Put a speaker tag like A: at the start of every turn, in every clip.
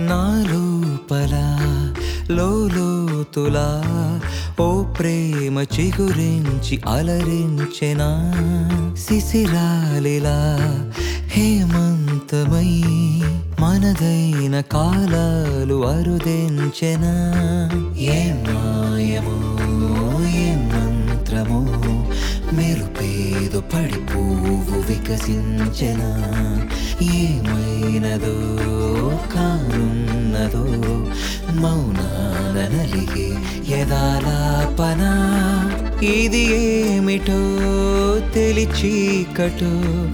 A: నా లోపల లోతులా ఓ ప్రేమ చిగురించి అలరించెనా శిశిరాలిలా హేమంతమై మనదైన కాలాలు అరుదెంచెనా ఏ మాయమో ఏ మంత్రమో మెరుపేదో పడి పువ్వు వికసించెనా ఏమైనదో కానున్నదో మౌనాన నలిగే ఎదాలాపన ఇది ఏమిటో తెలిచీకటో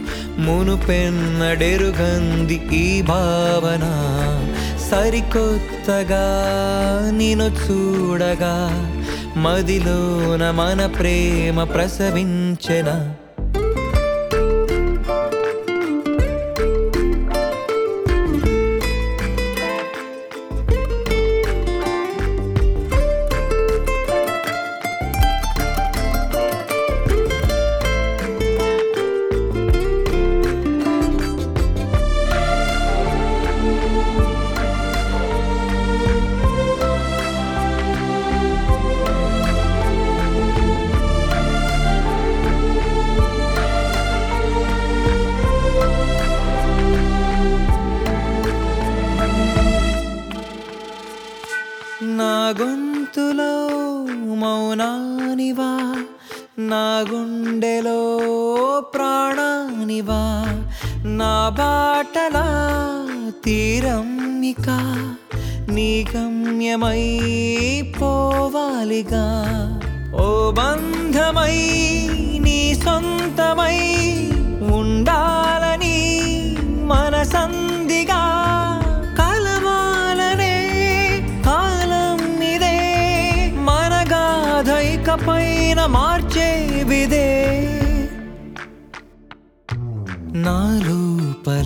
A: మునుపెన్నడెరుగంది ఈ భావన సరికొత్తగా నిన్ను చూడగా మదిలోన మన ప్రేమ ప్రసవించెనా నా గొంతులో మౌనానివా నా గుండెలో ప్రాణానివా నా బాటలా తీరం ఇక నీ గమ్యమై పోవాలిగా ఓ బంధమై నీ సొంతమై ఉండాలని మనసందిగా కలవాలనే కాలం ఇదే మన గాథైక పైన మార్చే విదే నా లోపల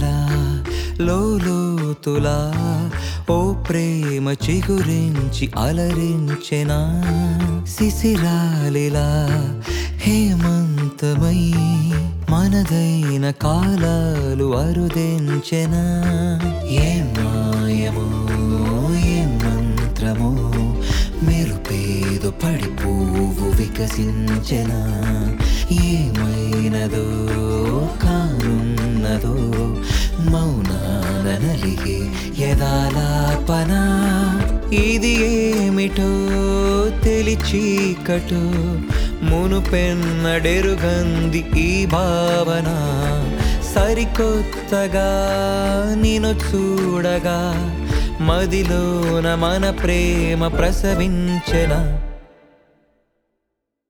A: లోతులా ఓ ప్రేమ చిగురించి అలరించెనా శిశిరాలిలా హేమంతమై మనదైన కాలాలు అరుదెంచెనా ఏ మాయమో ఏ మంత్రమో మెరుపేదో పడి పువ్వు వికసించెనా ఏమైనదో కానున్నదో మౌనాన నలిగే ఎదాలాపన ఇది ఏమిటో తెలిచీకటో మునుపెన్నడెరుగంది ఈ భావన సరికొత్తగా నిన్ను చూడగా మదిలోన మన ప్రేమ ప్రసవించెనా